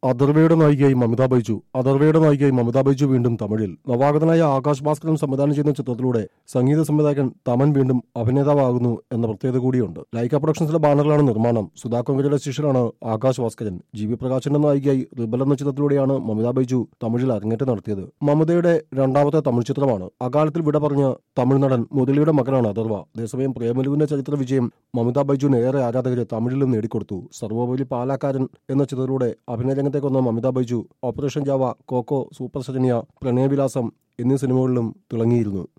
അഥർവയുടെ നായികയായി മമിത ബൈജു അഥർവയുടെ നായികയായി മമിത ബൈജു വീണ്ടും തമിഴിൽ നവാഗതനായ ആകാശ് ഭാസ്കരൻ സംവിധാനം ചെയ്യുന്ന ചിത്രത്തിലൂടെ സംഗീത സംവിധായകൻ തമൻ വീണ്ടും അഭിനേതാവാകുന്നു എന്ന പ്രത്യേകത കൂടിയുണ്ട് ലൈക്ക പ്രൊഡക്ഷൻസിലെ ബാനറിലാണ് നിർമ്മാണം സുധാ കൊങ്കരയുടെ ശിഷ്യനാണ് ആകാശ് ഭാസ്കരൻ ജി വി പ്രകാശിന്റെ നായികയായി റിബൽ എന്ന ചിത്രത്തിലൂടെയാണ് മമിത ബൈജു തമിഴിൽ അരങ്ങേറ്റം നടത്തിയത് മമതയുടെ രണ്ടാമത്തെ തമിഴ് ചിത്രമാണ് അകാലത്തിൽ വിട പറഞ്ഞ തമിഴ് നടൻ മുരളിയുടെ മകനാണ് അഥർവ അതേസമയം പ്രേമലുവിന്റെ ചരിത്ര വിജയം മമിത ബൈജുവിന് ഏറെ ആരാധകരെ തമിഴിലും നേടിക്കൊടുത്തു സർവോപരി പാലാക്കാരൻ എന്ന ചിത്രത്തിലൂടെ അഭിനയരംഗത്തേക്ക് വന്ന Mamitha Baiju operation Java Kho Kho super സജനിയ പ്രണയവിലാസം എന്നീ സിനിമകളിലും തിളങ്ങിയിരുന്നു